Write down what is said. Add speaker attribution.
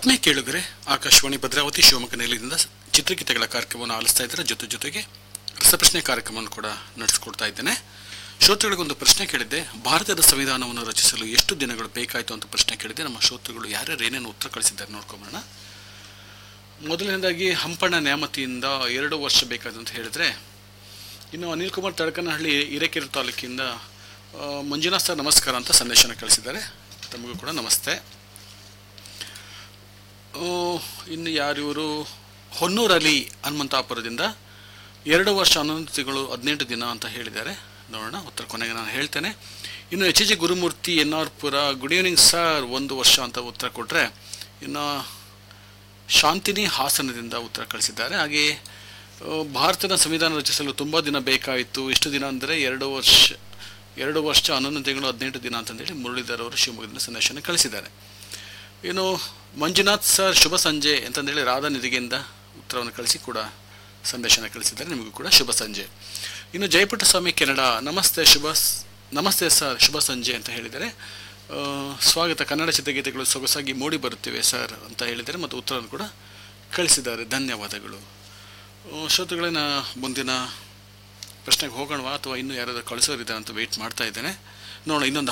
Speaker 1: ಆತ್ಮೀಯ ಕೇಳುಗರೆ ಆಕಾಶವಾಣಿ ಭದ್ರಾವತಿ ಶಿವಮೊಗ್ಗ ನೆಲೆಯಿಂದ ಚಿತ್ರಗೀತೆಗಳ ಕಾರ್ಯಕ್ರಮವನ್ನು ಆಲಿಸ್ತಾ ಇದ್ದಾರೆ ಜೊತೆ ಜೊತೆಗೆ ರಸಪ್ರಶ್ನೆ ಕಾರ್ಯಕ್ರಮವನ್ನು ಕೂಡ ನಡೆಸ್ಕೊಡ್ತಾ ಇದ್ದೇನೆ ಶ್ರೋತೃಗಳಿಗೊಂದು ಪ್ರಶ್ನೆ ಕೇಳಿದ್ದೆ ಭಾರತದ ಸಂವಿಧಾನವನ್ನು ರಚಿಸಲು ಎಷ್ಟು ದಿನಗಳು ಬೇಕಾಯಿತು ಅಂತ ಪ್ರಶ್ನೆ ಕೇಳಿದ್ದೆ ನಮ್ಮ ಶ್ರೋತೃಗಳು ಯಾರ್ಯಾರು ಏನೇನು ಉತ್ತರ ಕಳಿಸಿದ್ದಾರೆ ನೋಡ್ಕೊಂಬರೋಣ ಮೊದಲನೇದಾಗಿ ಹಂಪಣ್ಣ ನ್ಯಾಮತಿಯಿಂದ ಎರಡು ವರ್ಷ ಬೇಕಾಯ್ತು ಅಂತ ಹೇಳಿದ್ರೆ ಇನ್ನು ಅನಿಲ್ ಕುಮಾರ್ ತಡಕನಹಳ್ಳಿ ಹಿರೇಕೆರೆ ತಾಲೂಕಿಂದ ಆ, ಮಂಜುನಾಥ್ ಸರ್ ನಮಸ್ಕಾರ ಅಂತ ಸಂದೇಶನ ಕಳಿಸಿದ್ದಾರೆ ತಮಗೂ ಕೂಡ ನಮಸ್ತೆ ಆ, ಇನ್ನು ಯಾರಿವರು ಹೊನ್ನೂರಲ್ಲಿ ಹನುಮಂತಾಪುರದಿಂದ ಎರಡು ವರ್ಷ ಹನ್ನೊಂದು ತಿಂಗಳು ಹದಿನೆಂಟು ದಿನ ಅಂತ ಹೇಳಿದ್ದಾರೆ ನೋಡೋಣ ಉತ್ತರ ಕೊನೆಗೆ ನಾನು ಹೇಳ್ತೇನೆ ಇನ್ನು H G Gurumurthy N R Pura good evening sir ಒಂದು ವರ್ಷ ಅಂತ ಉತ್ತರ ಕೊಟ್ಟರೆ ಇನ್ನು ಶಾಂತಿನಿ ಹಾಸನದಿಂದ ಉತ್ತರ ಕಳಿಸಿದ್ದಾರೆ ಹಾಗೆ ಆ, ಭಾರತದ ಸಂವಿಧಾನ ರಚಿಸಲು ತುಂಬ ದಿನ ಬೇಕಾಯಿತು ಎಷ್ಟು ದಿನ ಅಂದರೆ ಎರಡು ವರ್ಷ ಎರಡು ವರ್ಷ ಹನ್ನೊಂದು ತಿಂಗಳು ಹದಿನೆಂಟು ದಿನ ಅಂತಂದೇಳಿ ಮುರಳೀಧರ್ ಅವರು ಶಿವಮೊಗ್ಗದಿಂದ ಸಂದೇಶನ ಕಳಿಸಿದ್ದಾರೆ ಇನ್ನು ಮಂಜುನಾಥ್ ಸರ್ ಶುಭ ಸಂಜೆ ಅಂತಂದೇಳಿ ರಾಧಾ ನಿಧಿಗೆಯಿಂದ ಉತ್ತರವನ್ನು ಕಳಿಸಿ ಕೂಡ ಸಂದೇಶನ ಕಳಿಸಿದ್ದಾರೆ ನಿಮಗೂ ಕೂಡ ಶುಭ ಸಂಜೆ ಇನ್ನು ಜಯಪುಟ್ಟಸ್ವಾಮಿ ಕೆನಡಾ ನಮಸ್ತೆ ಶುಭ ಸ್- ನಮಸ್ತೆ ಸರ್ ಶುಭ ಸಂಜೆ ಅಂತ ಹೇಳಿದರೆ ಆ, ಸ್ವಾಗತ ಕನ್ನಡ ಚಿತ್ರಗೀತೆಗಳು ಸೊಗಸಾಗಿ ಮೂಡಿ ಬರುತ್ತಿವೆ ಸರ್ ಅಂತ ಹೇಳಿದ್ದಾರೆ ಮತ್ತು ಉತ್ತರವನ್ನು ಕೂಡ ಕಳಿಸಿದ್ದಾರೆ ಧನ್ಯವಾದಗಳು ಆ, ಶ್ರೋತೃಗಳೇ ನಾ ಮುಂದಿನ ಪ್ರಶ್ನೆಗೆ ಹೋಗೋಣವಾ ಅಥವಾ ಇನ್ನೂ ಯಾರಾದರೂ ಕಳಿಸೋರಿದ್ದಾರೆ ಅಂತ ವೆಯ್ಟ್ ಮಾಡ್ತಾ ಇದ್ದೇನೆ ನೋಡೋಣ ಇನ್ನೊಂದು